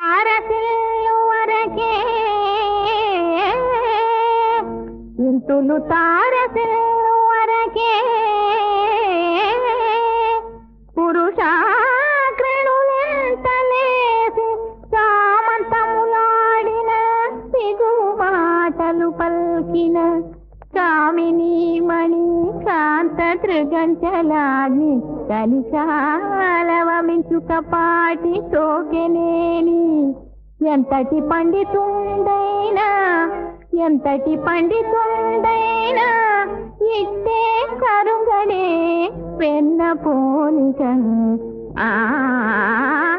అరసిల్లు వరకే ఇంతులు తారసిల్లు వరకే పురుషాగ్రణులెంతలేసి సామంతములాడిన సిగు మాటలు పల్కిన కామిని మణి కాంత తృగంచలాగ్ని కలికాలవమించుక పాటి సోకెనేని ఎంతటి పండితుండైనా ఎంతటి పండితుండైనా ఇట్టే కరుంగడే వెన్న పోలిక ఆ